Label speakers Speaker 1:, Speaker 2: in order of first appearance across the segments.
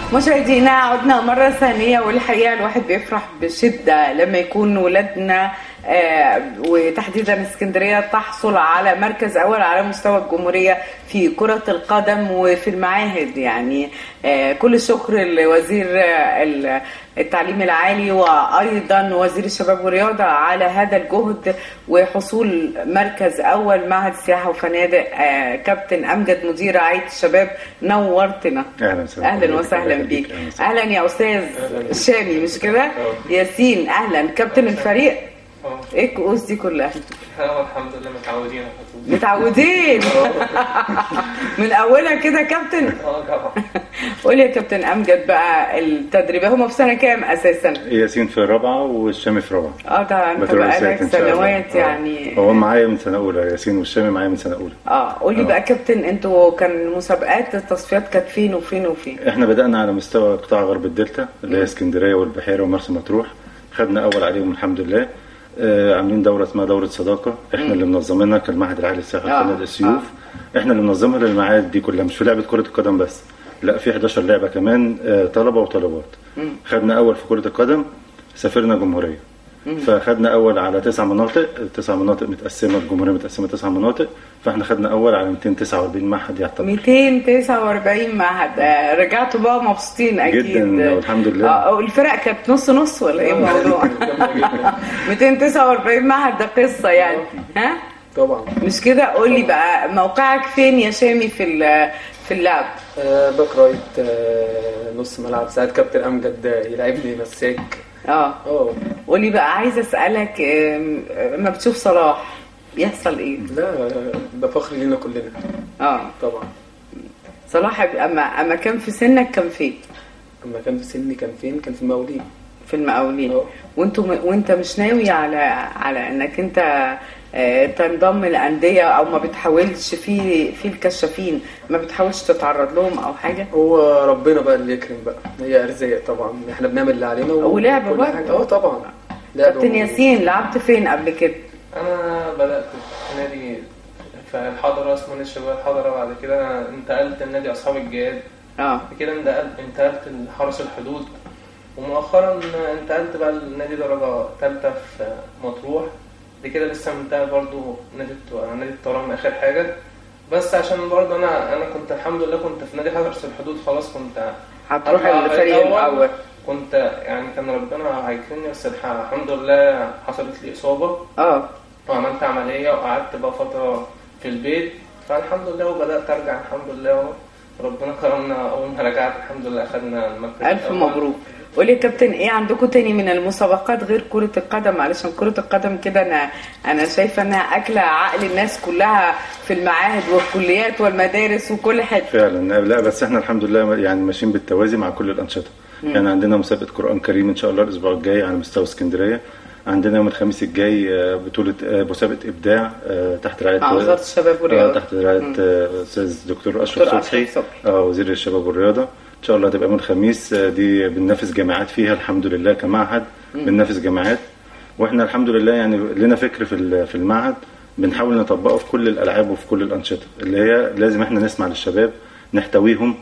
Speaker 1: مشاهدينا عدنا مرة ثانية والحقيقة الواحد بيفرح بشدة لما يكون ولادنا آه، وتحديدا اسكندرية تحصل على مركز أول على مستوى الجمهورية في كرة القدم وفي المعاهد يعني آه، كل الشكر لوزير آه، ال- التعليم العالي وأيضا وزير الشباب والرياضة على هذا الجهد وحصول مركز أول معهد سياحة وفنادق آه، كابتن أمجد مدير رعاية الشباب نورتنا
Speaker 2: اهلا وسهلا
Speaker 1: اهلا وسهلا
Speaker 2: أهلا
Speaker 1: بيك
Speaker 2: أهلا وسهلا.
Speaker 1: اهلا يا استاذ شامي مش كده ياسين اهلا كابتن الفريق
Speaker 3: اه
Speaker 1: ايه الكؤوس دي كلها
Speaker 3: آه، الحمد لله متعودين على طول.
Speaker 1: متعودين من اولها كده كابتن
Speaker 3: اه طبعا
Speaker 1: قول لي يا كابتن امجد بقى التدريب هما في سنه كام اساسا
Speaker 2: ياسين في رابعه والشامي في رابعه
Speaker 1: اه ده انت
Speaker 2: بكالوريوسات
Speaker 1: بقالك
Speaker 2: إن شاء الله.
Speaker 1: سنوات
Speaker 2: آه.
Speaker 1: يعني
Speaker 2: هو معايا من سنه اولى ياسين والشامي معايا من سنه اولى
Speaker 1: اه قول لي
Speaker 2: آه.
Speaker 1: بقى كابتن انتوا كان مسابقات التصفيات كانت فين وفين وفين
Speaker 2: احنا بدانا على مستوى قطاع غرب الدلتا اللي هي اسكندريه والبحيره ومرسى مطروح خدنا اول عليهم الحمد لله آه عاملين دوره اسمها دوره صداقه احنا اللي منظمينها كالمعهد العالي للسياحه
Speaker 1: آه.
Speaker 2: والفنادق السيوف احنا اللي منظمها للمعاهد دي كلها مش في لعبه كره القدم بس لا في 11 لعبه كمان آه طلبه وطالبات خدنا اول في كره القدم سافرنا جمهوريه فخدنا اول على تسع مناطق تسع مناطق متقسمه الجمهوريه متقسمه تسع مناطق فاحنا خدنا اول على 249 معهد يعتبر
Speaker 1: 249 معهد آه، رجعتوا بقى مبسوطين اكيد
Speaker 2: جداً، والحمد لله.
Speaker 1: اه الفرق كانت نص نص ولا ايه الموضوع
Speaker 3: جامدة جدا
Speaker 1: 249 معهد ده قصه يعني ها
Speaker 4: طبعا
Speaker 1: مش كده قول لي بقى موقعك فين يا شامي في ال- في اللعب
Speaker 4: آه، باك رايت آه، نص ملعب ساعات كابتن امجد آه، يلعبني مساك
Speaker 1: اه
Speaker 4: اه
Speaker 1: قول لي بقى عايزه اسالك آم، لما بتشوف صلاح بيحصل ايه
Speaker 4: لا آه، ده فخر لينا كلنا
Speaker 1: اه
Speaker 4: طبعا
Speaker 1: صلاح اما اما كان في سنك كان فين
Speaker 4: اما كان في سني كان فين كان في المقاولين
Speaker 1: في المقاولين
Speaker 4: اه.
Speaker 1: وانتوا وانت مش ناوي على على انك انت آه، تنضم لانديه او ما بتحاولش في في الكشافين ما بتحاولش تتعرض لهم او حاجه
Speaker 4: هو ربنا بقى اللي يكرم بقى هي ارزاق طبعا احنا بنعمل اللي علينا و-
Speaker 1: ولعب
Speaker 4: وكل
Speaker 1: برضه.
Speaker 4: حاجة. اه طبعا لعب
Speaker 1: كابتن
Speaker 4: و-
Speaker 1: ياسين لعبت فين قبل كده
Speaker 3: انا بدات في نادي في الحضره اسمه نادي الشباب الحضره بعد كده أنا انتقلت لنادي اصحاب الجهاد
Speaker 1: اه
Speaker 3: بعد كده انتقلت انتقلت لحرس الحدود ومؤخرا انتقلت بقى لنادي درجه ثالثه في مطروح دي كده لسه منتقل برضو نادي الت- نادي الترام اخر حاجه بس عشان برضو انا انا كنت الحمد لله كنت في نادي حرس الحدود خلاص كنت
Speaker 1: هتروح
Speaker 3: أطلع
Speaker 1: الفريق الاول
Speaker 3: كنت يعني كان ربنا هيكرمني بس الح- الحمد لله حصلت لي إصابة
Speaker 1: اه
Speaker 3: وعملت عملية وقعدت بقى فترة في البيت فالحمد لله وبدأت أرجع الحمد لله أهو. ربنا كرمنا أول ما رجعت الحمد لله أخدنا المركز
Speaker 1: الف
Speaker 3: الأول.
Speaker 1: مبروك قولي يا كابتن ايه عندكم تاني من المسابقات غير كرة القدم علشان كرة القدم كده انا انا شايفة انها اكلة عقل الناس كلها في المعاهد والكليات والمدارس وكل حتة
Speaker 2: فعلا لا بس احنا الحمد لله يعني ماشيين بالتوازي مع كل الانشطه يعني عندنا مسابقه قران كريم ان شاء الله الاسبوع الجاي على مستوى اسكندريه عندنا يوم الخميس الجاي آه، بطوله آه، مسابقه ابداع آه، تحت رعايه
Speaker 1: مع وزارة الشباب
Speaker 2: آه،
Speaker 1: والرياضة
Speaker 2: تحت رعايه آه، استاذ دكتور اشرف
Speaker 1: دكتور
Speaker 2: صبحي
Speaker 1: أشرف صبحي.
Speaker 2: اه وزير الشباب والرياضه ان شاء الله هتبقى يوم الخميس آه، دي بننافس جامعات فيها الحمد لله كمعهد بننافس جامعات واحنا الحمد لله يعني لنا فكر في ال- في المعهد بنحاول نطبقه في كل الالعاب وفي كل الانشطه اللي هي لازم احنا نسمع للشباب نحتويهم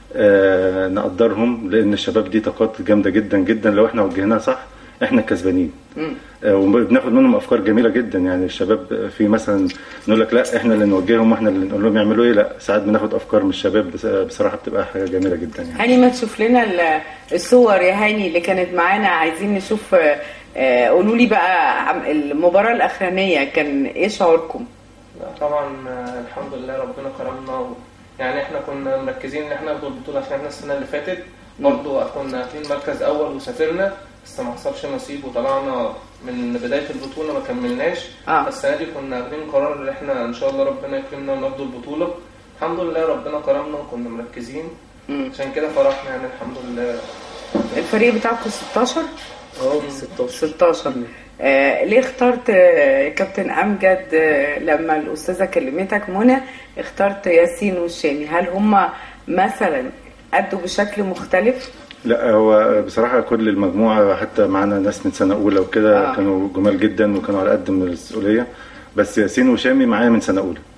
Speaker 2: آه نقدرهم لان الشباب دي طاقات جامده جدا جدا لو احنا وجهناها صح احنا الكسبانين آه وبناخد منهم افكار جميله جدا يعني الشباب في مثلا نقول لك لا احنا اللي نوجههم واحنا اللي نقول لهم يعملوا ايه لا ساعات بناخد افكار من الشباب بس- بصراحه بتبقى حاجه جميله جدا يعني
Speaker 1: هاني ما تشوف لنا ال- الصور يا هاني اللي كانت معانا عايزين نشوف آه، آه، قولوا لي بقى عم- المباراة الأخرانية كان ايه شعوركم؟
Speaker 3: لا طبعا آه، الحمد لله ربنا كرمنا و... يعني احنا كنا مركزين ان احنا ناخد البطولة عشان احنا السنة اللي فاتت برضه كنا واخدين مركز أول وسافرنا بس ما حصلش نصيب وطلعنا من بداية البطولة ما كملناش
Speaker 1: آه.
Speaker 3: السنة دي كنا واخدين قرار ان احنا ان شاء الله ربنا يكرمنا وناخد البطولة الحمد لله ربنا كرمنا وكنا مركزين
Speaker 1: مم.
Speaker 3: عشان كده فرحنا يعني الحمد لله
Speaker 1: الفريق بتاعكم 16
Speaker 4: اه 16
Speaker 1: 16 آه ليه اخترت آه كابتن امجد آه لما الاستاذه كلمتك منى اخترت ياسين والشامي هل هم مثلا ادوا بشكل مختلف
Speaker 2: لا هو بصراحة كل المجموعة حتى معانا ناس من سنة أولى وكده
Speaker 1: آه.
Speaker 2: آه. كانوا جمال جدا وكانوا على قد من المسؤولية بس ياسين وشامي معايا من سنة أولى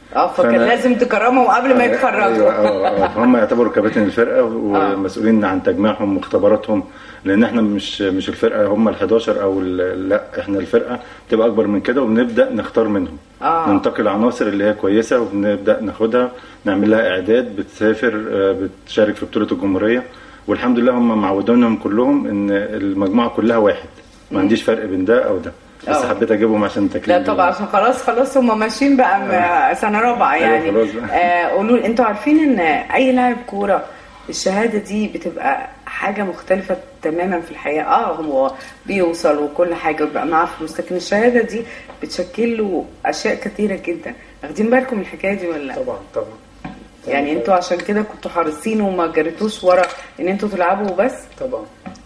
Speaker 1: اه فكان
Speaker 2: فأنا-
Speaker 1: لازم تكرمهم قبل ما يتخرجوا
Speaker 2: أيوة، اه اه فهم يعتبروا كباتن الفرقه ومسؤولين عن تجميعهم واختباراتهم لان احنا مش مش الفرقه هم ال 11 او ال- لا احنا الفرقه بتبقى اكبر من كده وبنبدا نختار منهم
Speaker 1: آه.
Speaker 2: ننتقي العناصر اللي هي كويسه وبنبدا ناخدها نعمل لها اعداد بتسافر آه، بتشارك في بطوله الجمهوريه والحمد لله هم معودينهم كلهم ان المجموعه كلها واحد ما عنديش فرق بين ده او ده بس
Speaker 1: آه.
Speaker 2: حبيت اجيبهم عشان تكريم
Speaker 1: لا طبعا عشان خلاص خلاص هم ماشيين بقى م- سنه رابعه
Speaker 2: أيوة
Speaker 1: يعني
Speaker 2: خلاص بقى.
Speaker 1: آه قولوا لي، انتوا عارفين ان اي لاعب كوره الشهاده دي بتبقى حاجه مختلفه تماما في الحياه اه هو بيوصل وكل حاجه وبيبقى معاه فلوس لكن الشهاده دي بتشكل له اشياء كثيره جدا واخدين بالكم من الحكايه دي ولا لا؟
Speaker 4: طبعا طبعا
Speaker 1: يعني انتوا عشان كده كنتوا حريصين وما جريتوش ورا ان انتوا تلعبوا بس
Speaker 4: طبعا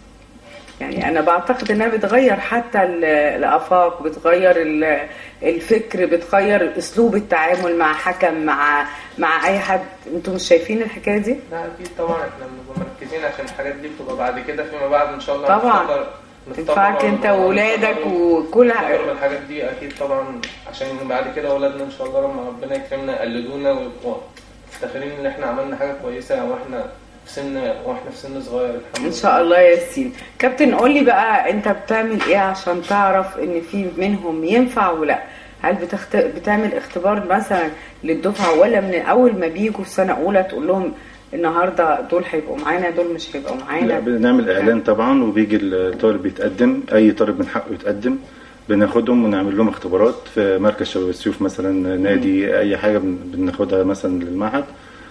Speaker 1: يعني انا بعتقد انها بتغير حتى ال- الافاق بتغير ال- الفكر بتغير اسلوب التعامل مع حكم مع مع اي حد انتوا مش شايفين الحكايه دي
Speaker 3: لا اكيد طبعا احنا بنبقى مركزين عشان الحاجات دي بتبقى بعد كده فيما بعد ان شاء الله
Speaker 1: طبعا.
Speaker 3: نفتكر- نفتكر
Speaker 1: تنفعك انت
Speaker 3: ونفتكر-
Speaker 1: واولادك وكل
Speaker 3: نفتكر
Speaker 1: حاجه
Speaker 3: بالحاجات دي اكيد طبعا عشان بعد كده اولادنا ان شاء الله لما ربنا يكرمنا يقلدونا ويبقوا مفتخرين ان احنا عملنا حاجه كويسه واحنا في سن واحنا في سن صغير الحمد
Speaker 1: ان شاء الله يا ياسين كابتن قول لي بقى انت بتعمل ايه عشان تعرف ان في منهم ينفع ولا هل بتخت... بتعمل اختبار مثلا للدفعه ولا من اول ما بيجوا في سنه اولى تقول لهم النهارده دول هيبقوا معانا دول مش هيبقوا
Speaker 2: لا
Speaker 1: معانا
Speaker 2: بنعمل اعلان طبعا وبيجي الطالب يتقدم اي طالب من حقه يتقدم بناخدهم ونعمل لهم اختبارات في مركز شباب السيوف مثلا نادي اي حاجه بن- بناخدها مثلا للمعهد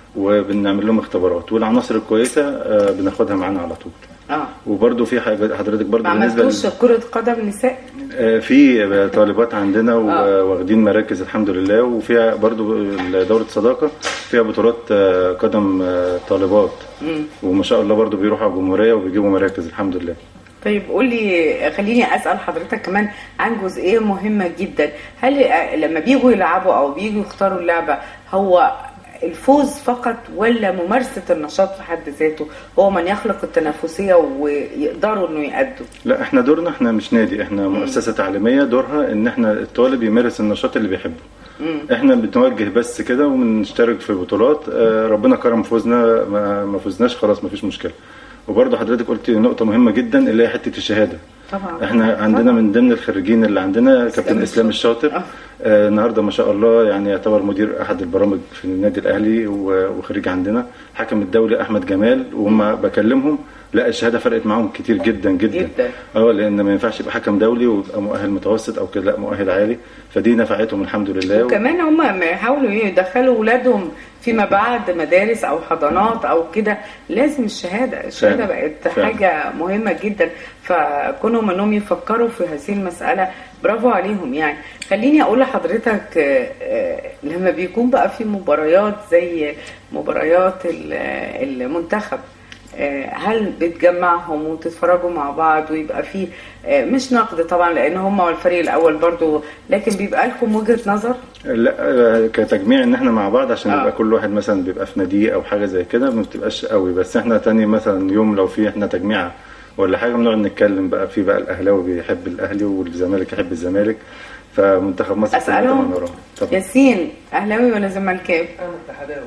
Speaker 2: وبنعمل لهم اختبارات والعناصر الكويسه آه، بناخدها معانا على طول
Speaker 1: اه
Speaker 2: وبرده في حاجه حضرتك برده
Speaker 1: ما
Speaker 2: بالنسبه
Speaker 1: عملتوش
Speaker 2: لل-
Speaker 1: كرة قدم نساء
Speaker 2: آه، في طالبات عندنا
Speaker 1: آه.
Speaker 2: واخدين مراكز الحمد لله وفيها برضو دورة صداقة فيها بطولات آه، قدم آه، طالبات
Speaker 1: مم.
Speaker 2: وما شاء الله برضو بيروحوا على الجمهورية وبيجيبوا مراكز الحمد لله
Speaker 1: طيب قول لي خليني اسال حضرتك كمان عن جزئيه مهمه جدا هل آه، لما بيجوا يلعبوا او بيجوا يختاروا اللعبه هو الفوز فقط ولا ممارسه النشاط في حد ذاته هو من يخلق التنافسيه ويقدروا انه يأدوا
Speaker 2: لا احنا دورنا احنا مش نادي احنا مؤسسة تعليمية دورها ان احنا الطالب يمارس النشاط اللي بيحبه احنا بنوجه بس كده وبنشترك في بطولات آه، ربنا كرم فوزنا ما ما فوزناش خلاص ما فيش مشكلة وبرضه حضرتك قلت نقطة مهمة جدا اللي هي حتة الشهادة
Speaker 1: طبعا
Speaker 2: احنا عندنا من ضمن الخريجين اللي عندنا كابتن اسلام الشاطر
Speaker 1: آه.
Speaker 2: آه النهارده ما شاء الله يعني يعتبر مدير احد البرامج في النادي الاهلي و- وخريج عندنا حكم الدولي احمد جمال وهم بكلمهم لا الشهاده فرقت معاهم كتير جدا جدا
Speaker 1: جدا.
Speaker 2: اه لان ما ينفعش يبقى حكم دولي ويبقى مؤهل متوسط او كده لا مؤهل عالي فدي نفعتهم الحمد لله
Speaker 1: وكمان هم ما يحاولوا يدخلوا اولادهم فيما بعد مدارس او حضانات او كده لازم الشهاده الشهاده
Speaker 2: فعلا.
Speaker 1: بقت
Speaker 2: فعلا.
Speaker 1: حاجه مهمه جدا فكونهم انهم يفكروا في هذه المساله برافو عليهم يعني خليني اقول لحضرتك آه، آه، لما بيكون بقى في مباريات زي مباريات ال- المنتخب آه، هل بتجمعهم وتتفرجوا مع بعض ويبقى فيه آه، مش نقد طبعا لان هم الفريق الاول برضو لكن بيبقى لكم وجهه نظر
Speaker 2: لا آه، كتجميع ان احنا مع بعض عشان
Speaker 1: آه.
Speaker 2: يبقى كل واحد مثلا بيبقى في ناديه او حاجه زي كده ما بتبقاش قوي بس احنا تاني مثلا يوم لو في احنا تجميعه ولا حاجه بنقعد نتكلم بقى في بقى الاهلاوي بيحب الاهلي والزمالك يحب الزمالك فمنتخب مصر كلنا
Speaker 1: اسالهم
Speaker 2: طبعا وراهم. طبعا
Speaker 1: ياسين اهلاوي ولا زملكاوي
Speaker 3: انا اتحداوي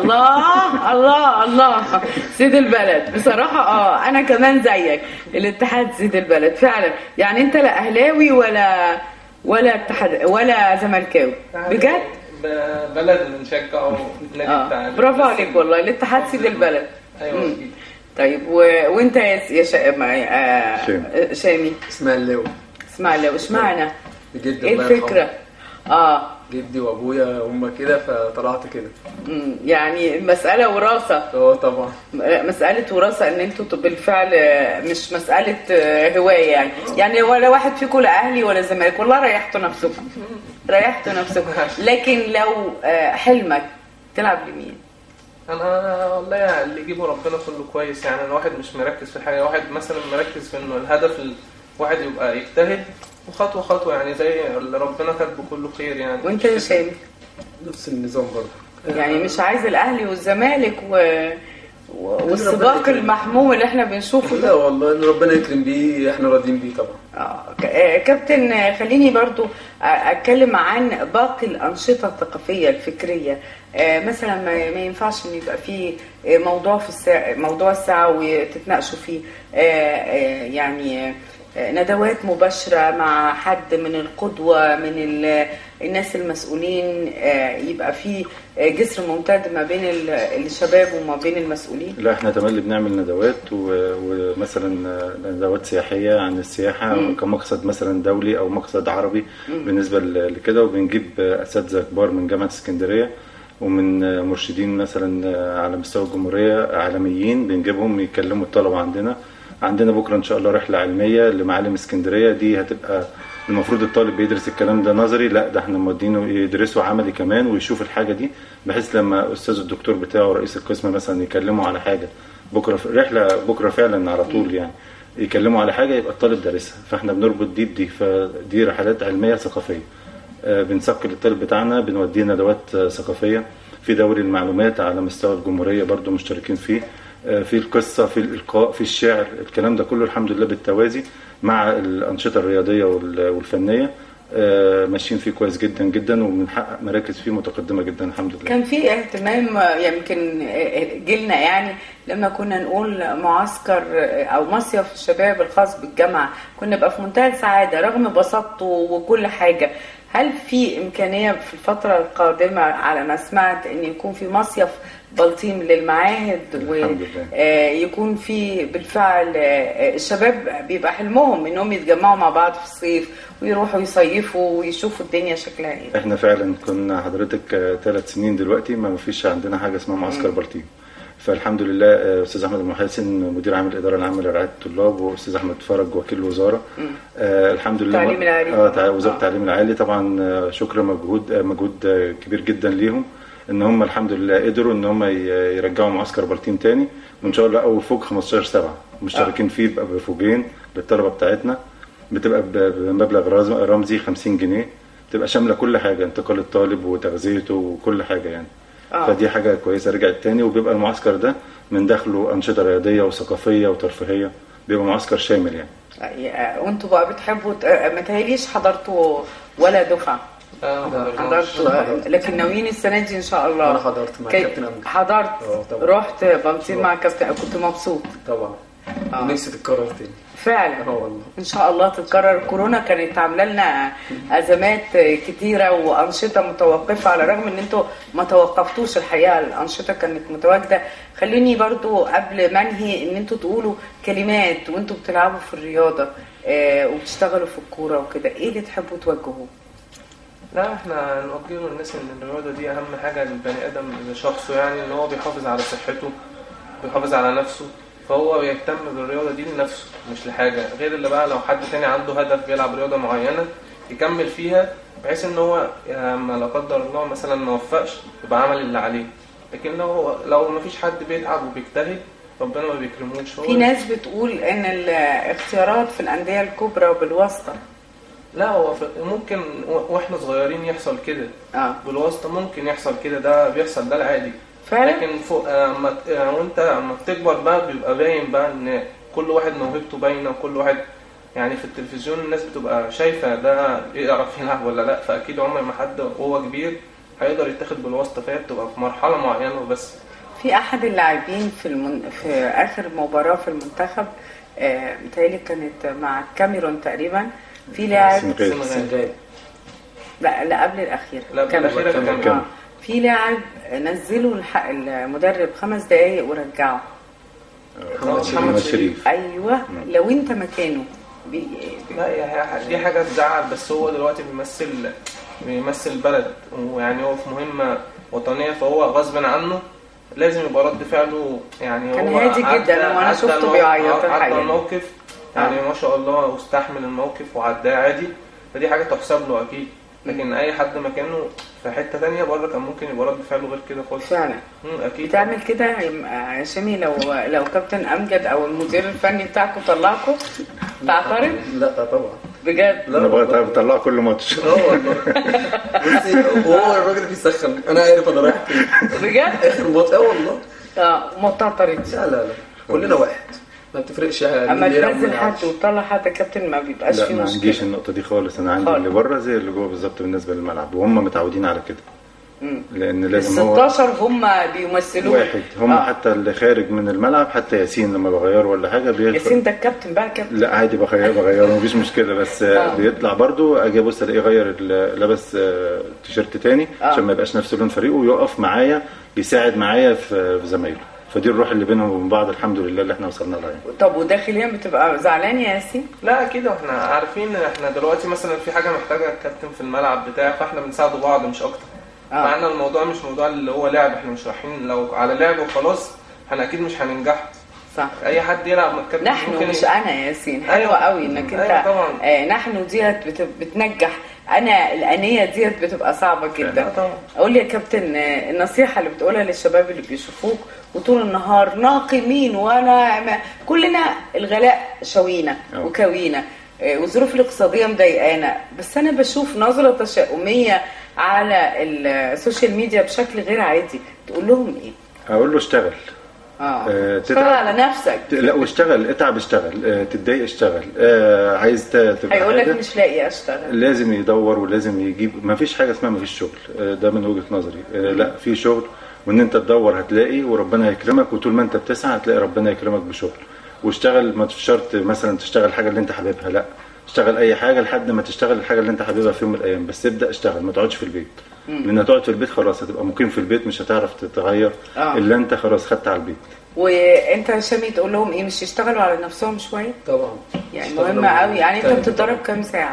Speaker 1: الله الله الله سيد البلد بصراحه اه انا كمان زيك الاتحاد سيد البلد فعلا يعني انت لا اهلاوي ولا ولا اتحاد ولا زملكاوي بجد
Speaker 3: ب- بلد بنشجعه نادي
Speaker 1: اه
Speaker 3: بتاعنا
Speaker 1: برافو عليك والله الاتحاد سيد البلد
Speaker 3: ايوه
Speaker 1: مم.
Speaker 3: أكيد.
Speaker 1: طيب و... وانت يا يا شا... ما- آه...
Speaker 2: شامي.
Speaker 1: شامي
Speaker 4: اسماعيلاوي
Speaker 1: اسمع لي اشمعنى
Speaker 4: بجد
Speaker 1: ايه
Speaker 4: الله يرحمه.
Speaker 1: الفكره اه
Speaker 4: جدي وابويا هم كده فطلعت كده
Speaker 1: مم، يعني مسألة وراثة
Speaker 4: اه طبعا
Speaker 1: مسألة وراثة ان انتوا طب بالفعل مش مسألة هواية يعني يعني ولا واحد فيكم لا اهلي ولا زمالك والله ريحتوا نفسكم ريحتوا نفسكم لكن لو حلمك تلعب لمين؟
Speaker 3: انا والله يعني اللي يجيبه ربنا كله كويس يعني الواحد مش مركز في حاجه واحد مثلا مركز في انه الهدف الواحد يبقى يجتهد وخطوه خطوه يعني زي اللي ربنا كاتبه كله خير يعني
Speaker 1: وانت يا شامي
Speaker 4: نفس النظام برضه
Speaker 1: يعني مش عايز الاهلي والزمالك و... والسباق المحموم اللي احنا بنشوفه
Speaker 4: لا
Speaker 1: ده
Speaker 4: والله ان ربنا يكرم بيه احنا راضيين بيه طبعا
Speaker 1: آه، ك- آه، كابتن آه، خليني برضو آه، اتكلم عن باقي الانشطه الثقافيه الفكريه آه، مثلا ما ما ينفعش ان يبقى في آه، موضوع في الساعه موضوع الساعه وتتناقشوا فيه آه، آه، يعني آه، ندوات مباشره مع حد من القدوه من ال- الناس المسؤولين آه، يبقى في آه، جسر ممتد ما بين ال- الشباب وما بين المسؤولين
Speaker 2: لا احنا تملي بنعمل ندوات و- ومثلا ندوات سياحيه عن السياحه كمقصد مثلا دولي او مقصد عربي بالنسبه ل- لكده وبنجيب اساتذه كبار من جامعه اسكندريه ومن مرشدين مثلا على مستوى الجمهوريه عالميين بنجيبهم يكلموا الطلبه عندنا عندنا بكره ان شاء الله رحله علميه لمعالم اسكندريه دي هتبقى المفروض الطالب بيدرس الكلام ده نظري لا ده احنا مودينه يدرسه عملي كمان ويشوف الحاجه دي بحيث لما استاذ الدكتور بتاعه رئيس القسم مثلا يكلمه على حاجه بكره في رحله بكره فعلا على طول يعني يكلموا على حاجه يبقى الطالب دارسها فاحنا بنربط دي بدي فدي رحلات علميه ثقافيه آه، بنثقل الطالب بتاعنا بنوديه ندوات آه، ثقافيه في دوري المعلومات على مستوى الجمهوريه برضو مشتركين فيه آه، في القصه في الالقاء في الشعر الكلام ده كله الحمد لله بالتوازي مع الانشطه الرياضيه وال- والفنيه آه، ماشيين فيه كويس جدا جدا وبنحقق مراكز فيه متقدمه جدا الحمد لله
Speaker 1: كان في اهتمام آه، يمكن آه، جيلنا يعني لما كنا نقول معسكر آه، او مصيف الشباب الخاص بالجامعه كنا نبقى في منتهى السعاده رغم بساطته وكل حاجه هل في امكانيه في الفتره القادمه على ما سمعت ان يكون في مصيف بلطيم للمعاهد
Speaker 2: الحمد لله.
Speaker 1: ويكون في بالفعل آه، الشباب بيبقى حلمهم انهم يتجمعوا مع بعض في الصيف ويروحوا يصيفوا ويشوفوا الدنيا شكلها ايه
Speaker 2: احنا فعلا كنا حضرتك ثلاث سنين دلوقتي ما فيش عندنا حاجه اسمها معسكر بلطيم فالحمد لله آه، استاذ احمد المحاسن مدير عام الاداره العامه لرعايه الطلاب واستاذ احمد فرج وكيل الوزاره آه الحمد لله
Speaker 1: التعليم العالي.
Speaker 2: اه تع- وزاره
Speaker 1: آه.
Speaker 2: التعليم العالي طبعا آه، شكر مجهود آه، مجهود آه، كبير جدا ليهم ان هم الحمد لله قدروا ان هم ي- يرجعوا معسكر بلطيم تاني وان شاء الله اول فوق 15 7 مشتركين فيه بقى بفوجين للطلبه بتاعتنا بتبقى ب- بمبلغ رز- رمزي 50 جنيه تبقى شامله كل حاجه انتقال الطالب وتغذيته وكل حاجه يعني
Speaker 1: آه.
Speaker 2: فدي حاجه كويسه رجعت تاني وبيبقى المعسكر ده من داخله انشطه رياضيه وثقافيه وترفيهيه بيبقى معسكر شامل يعني
Speaker 1: آه، وانتوا بقى بتحبوا ت- آه، ما تهيأليش حضرتوا ولا دفعه
Speaker 3: اه ما حضرناش.
Speaker 1: حضرتوا آه، لكن ناويين السنه دي ان شاء الله
Speaker 4: أنا حضرت مع
Speaker 1: كي-
Speaker 4: كابتن أمجد.
Speaker 1: حضرت
Speaker 4: آه، طبعا.
Speaker 1: رحت بلطيم مع كابتن كنت مبسوط
Speaker 4: طبعا
Speaker 1: آه.
Speaker 4: ونفسي تتكرر تاني
Speaker 1: فعلا
Speaker 4: اه والله
Speaker 1: ان شاء الله تتكرر كورونا كانت عامله لنا ازمات كتيره وانشطه متوقفه على الرغم ان انتوا ما توقفتوش الحقيقه الانشطه كانت متواجده خلوني برضو قبل ما انهي ان انتوا تقولوا كلمات وانتوا بتلعبوا في الرياضه آه، وبتشتغلوا في الكوره وكده ايه اللي تحبوا توجهوه
Speaker 3: لا احنا نوجه للناس ان الرياضه دي اهم حاجه للبني ادم لشخصه يعني ان هو بيحافظ على صحته بيحافظ على نفسه فهو بيهتم بالرياضه دي لنفسه مش لحاجه غير اللي بقى لو حد تاني عنده هدف بيلعب رياضه معينه يكمل فيها بحيث ان هو لما لا قدر الله مثلا ما وفقش يبقى عمل اللي عليه لكن لو لو ما فيش حد بيتعب وبيجتهد ربنا ما بيكرموش هو
Speaker 1: في ناس بتقول ان الاختيارات في الانديه الكبرى وبالواسطه
Speaker 3: لا هو في- ممكن و- واحنا صغيرين يحصل كده
Speaker 1: اه
Speaker 3: بالواسطه ممكن يحصل كده ده بيحصل ده العادي
Speaker 1: فعلا
Speaker 3: لكن فوق اما آه، وانت اما بتكبر بقى بيبقى باين بقى ان كل واحد موهبته باينه وكل واحد يعني في التلفزيون الناس بتبقى شايفه ده يعرف يلعب ولا لا فاكيد عمر ما حد وهو كبير هيقدر يتاخد بالواسطه فهي بتبقى في مرحله معينه وبس
Speaker 1: في احد اللاعبين في المن... في اخر مباراه في المنتخب آه متهيألي كانت مع الكاميرون تقريبا في لاعب
Speaker 2: السنغال.
Speaker 4: السنغال
Speaker 1: لا لا قبل الاخير
Speaker 3: لا قبل
Speaker 1: كاميرون.
Speaker 3: الأخيرة كان
Speaker 1: آه.
Speaker 2: كاميرون.
Speaker 1: في لاعب نزلوا الح... المدرب خمس دقايق ورجعه
Speaker 4: محمد شريف.
Speaker 2: محمد شريف
Speaker 1: ايوه لو انت مكانه بي...
Speaker 3: لا هي دي حاجه تزعل بس هو دلوقتي بيمثل بيمثل بلد ويعني هو في مهمه وطنيه فهو غصب عنه لازم يبقى رد فعله يعني
Speaker 1: كان
Speaker 3: هو
Speaker 1: هادي
Speaker 3: عدى-
Speaker 1: جدا وأنا
Speaker 3: عدى
Speaker 1: شفته
Speaker 3: الموقف-
Speaker 1: بيعيط
Speaker 3: آه، عدى
Speaker 1: الحقيقة.
Speaker 3: الموقف يعني ما شاء الله واستحمل الموقف وعداه عادي فدي حاجه تحسب له اكيد لكن اي حد مكانه في حته تانية بره كان ممكن يبقى رد فعله غير كده خالص
Speaker 1: فعلا
Speaker 3: مم، اكيد
Speaker 1: بتعمل كده يا شامي لو لو كابتن امجد او المدير الفني بتاعكم طلعكم تعترض
Speaker 4: لا طبعا
Speaker 1: بجد
Speaker 4: لا
Speaker 2: انا
Speaker 4: والله.
Speaker 2: بطلعه كل ماتش
Speaker 4: اه والله بصي وهو الراجل بيسخن انا عارف انا رايح فين
Speaker 1: بجد
Speaker 4: اخر ماتش اه والله
Speaker 1: اه وما بتعترضش
Speaker 4: لا لا لا كلنا واحد ما بتفرقش
Speaker 1: اما
Speaker 4: مين يلعب
Speaker 1: تنزل
Speaker 4: ومين
Speaker 1: حد
Speaker 4: يلعبش.
Speaker 1: وتطلع حد يا كابتن ما بيبقاش
Speaker 2: لا
Speaker 1: فيه
Speaker 2: ما عنديش
Speaker 1: مشكله
Speaker 2: النقطه دي خالص انا عندي
Speaker 1: خالص.
Speaker 2: اللي بره زي اللي جوه بالظبط بالنسبه للملعب وهم متعودين على كده
Speaker 1: مم.
Speaker 2: لان
Speaker 1: ال
Speaker 2: لازم هو
Speaker 1: 16 هم بيمثلوا
Speaker 2: واحد هم
Speaker 1: آه.
Speaker 2: حتى اللي خارج من الملعب حتى ياسين لما بغيره ولا حاجه بيدخل
Speaker 1: ياسين ده الكابتن بقى الكابتن
Speaker 2: لا عادي بغيره بغيره مفيش مشكله بس
Speaker 1: آه.
Speaker 2: آه. بيطلع برضو اجي ابص الاقيه غير ال- لابس آه، تيشيرت تاني
Speaker 1: آه.
Speaker 2: عشان ما يبقاش نفس لون فريقه ويقف معايا يساعد معايا في في زمايله فدي الروح اللي بينهم وبين بعض الحمد لله اللي احنا وصلنا لها يعني.
Speaker 1: طب وداخليا بتبقى زعلان يا ياسين
Speaker 3: لا اكيد احنا عارفين ان احنا دلوقتي مثلا في حاجه محتاجه الكابتن في الملعب بتاعه فاحنا بنساعده بعض مش اكتر
Speaker 1: آه.
Speaker 3: مع ان الموضوع مش موضوع اللي هو لعب احنا مش رايحين لو على لعب وخلاص احنا اكيد مش هننجح
Speaker 1: صح
Speaker 3: اي حد يلعب مع الكابتن
Speaker 1: نحن
Speaker 3: ممكن
Speaker 1: مش
Speaker 3: ي-
Speaker 1: انا يا ياسين حلوه
Speaker 3: أيوة.
Speaker 1: قوي انك انت
Speaker 3: أيوة طبعا.
Speaker 1: آه نحن ديت بت- بتنجح انا الانيه ديت بتبقى صعبه جدا
Speaker 3: آه طبعا.
Speaker 1: اقول لي يا كابتن آه، النصيحه اللي بتقولها للشباب اللي بيشوفوك وطول النهار ناقمين وانا ما- كلنا الغلاء شوينا
Speaker 2: أه.
Speaker 1: وكوينا آه، والظروف الاقتصاديه مضايقانا بس انا بشوف نظره تشاؤميه على السوشيال ميديا بشكل غير عادي تقول لهم ايه؟
Speaker 2: اقول له اشتغل
Speaker 1: اه
Speaker 2: آه،
Speaker 1: اشتغل
Speaker 2: تتعب.
Speaker 1: على نفسك
Speaker 2: لا واشتغل اتعب اشتغل آه، تتضايق اشتغل آه، عايز ت- تبقى
Speaker 1: هيقول لك
Speaker 2: حاجة،
Speaker 1: مش لاقي اشتغل
Speaker 2: لازم يدور ولازم يجيب ما فيش حاجه اسمها ما فيش شغل آه، ده من وجهه نظري آه، لا في شغل وان انت تدور هتلاقي وربنا يكرمك وطول ما انت بتسعى هتلاقي ربنا يكرمك بشغل واشتغل ما مش شرط مثلا تشتغل الحاجه اللي انت حاببها لا اشتغل اي حاجه لحد ما تشتغل الحاجه اللي انت حاببها في يوم من الايام بس ابدا اشتغل ما تقعدش في البيت لان هتقعد في البيت خلاص هتبقى مقيم في البيت مش هتعرف تتغير
Speaker 1: آه.
Speaker 2: الا انت خلاص خدت على البيت
Speaker 1: وانت يا شامي تقول لهم ايه مش يشتغلوا على نفسهم شويه
Speaker 4: طبعا
Speaker 1: يعني
Speaker 4: اشتغلوا
Speaker 1: مهمه قوي يعني انت
Speaker 4: تاني
Speaker 1: بتتدرب
Speaker 4: طبعاً.
Speaker 1: كام ساعه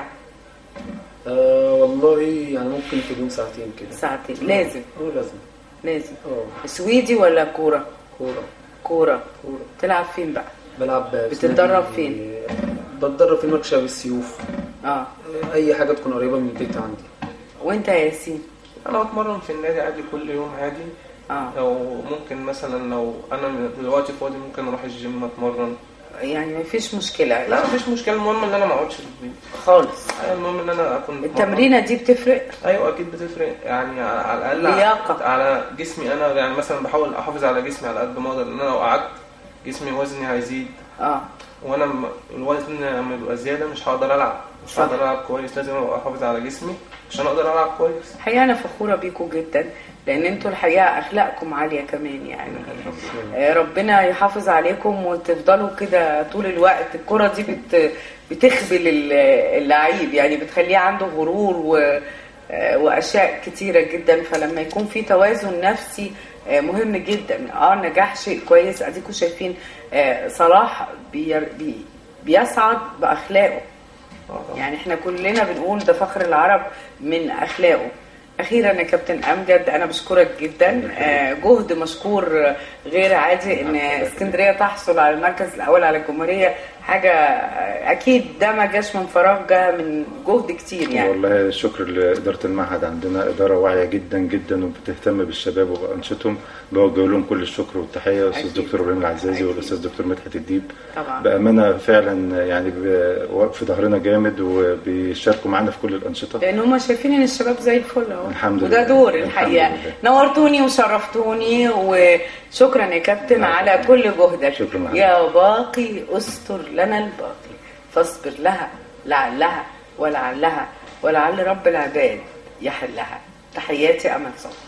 Speaker 4: آه والله يعني ممكن في اليوم ساعتين كده
Speaker 1: ساعتين لازم
Speaker 4: اه لازم
Speaker 1: لازم
Speaker 4: اه
Speaker 1: سويدي ولا كوره
Speaker 4: كورة
Speaker 1: كوره
Speaker 4: كورة
Speaker 1: تلعب فين بقى
Speaker 4: بلعب في
Speaker 1: بتتدرب
Speaker 4: نادي-
Speaker 1: فين؟
Speaker 4: بتدرب في مكشف السيوف
Speaker 1: اه
Speaker 4: آه، اي حاجة تكون قريبة من البيت عندي
Speaker 1: وانت يا ياسين
Speaker 3: انا بتمرن في النادي عادي كل يوم عادي
Speaker 1: اه
Speaker 3: لو ممكن مثلا لو انا دلوقتي فاضي ممكن اروح الجيم اتمرن
Speaker 1: يعني مفيش مشكله
Speaker 3: لا مفيش مشكله المهم ان انا ما اقعدش في البيت
Speaker 1: خالص
Speaker 3: أيوة، المهم ان انا اكون
Speaker 1: التمرينه دي بتفرق
Speaker 3: ايوه اكيد بتفرق يعني على الاقل
Speaker 1: لياقة.
Speaker 3: على جسمي انا يعني مثلا بحاول احافظ على جسمي على قد ما اقدر ان انا لو قعدت جسمي وزني هيزيد
Speaker 1: اه
Speaker 3: وانا م- الوزن لما يبقى زياده مش هقدر العب مش
Speaker 1: صح.
Speaker 3: هقدر العب كويس لازم ابقى احافظ على جسمي عشان اقدر العب كويس
Speaker 1: الحقيقه انا فخوره بيكم جدا لان انتوا الحقيقه اخلاقكم عاليه كمان يعني آه، ربنا يحافظ عليكم وتفضلوا كده طول الوقت الكرة دي بت بتخبل ال- اللعيب يعني بتخليه عنده غرور و آه، واشياء كتيره جدا فلما يكون في توازن نفسي آه، مهم جدا اه نجاح شيء كويس اديكم شايفين آه، صلاح بي بي بيسعد باخلاقه
Speaker 3: آه.
Speaker 1: يعني احنا كلنا بنقول ده فخر العرب من اخلاقه اخيرا يا كابتن امجد انا بشكرك جدا آه، جهد مشكور غير عادي ان اسكندريه تحصل على المركز الاول على الجمهوريه حاجه آه، اكيد ده ما جاش من فراغ جه من جهد كتير يعني
Speaker 2: والله الشكر لإدارة المعهد عندنا إدارة واعية جدا جدا وبتهتم بالشباب وبأنشطهم بوجه لهم كل الشكر والتحية أستاذ
Speaker 1: أكيد.
Speaker 2: دكتور إبراهيم العزازي
Speaker 1: أكيد.
Speaker 2: والأستاذ دكتور مدحت الديب
Speaker 1: طبعا
Speaker 2: بأمانة فعلا يعني ب- واقف في ظهرنا جامد وبيشاركوا معانا في كل الأنشطة
Speaker 1: لان هم شايفين ان الشباب زي الفل اهو
Speaker 2: الحمد
Speaker 1: وده
Speaker 2: لله.
Speaker 1: دور
Speaker 2: الحمد
Speaker 1: الحقيقه
Speaker 2: لله.
Speaker 1: نورتوني وشرفتوني وشكرا يا كابتن
Speaker 2: لا،
Speaker 1: على كل جهدك
Speaker 2: شكراً معلم.
Speaker 1: يا باقي استر لنا الباقي فاصبر لها لعلها ولعلها ولعل رب العباد يحلها تحياتي امل صوت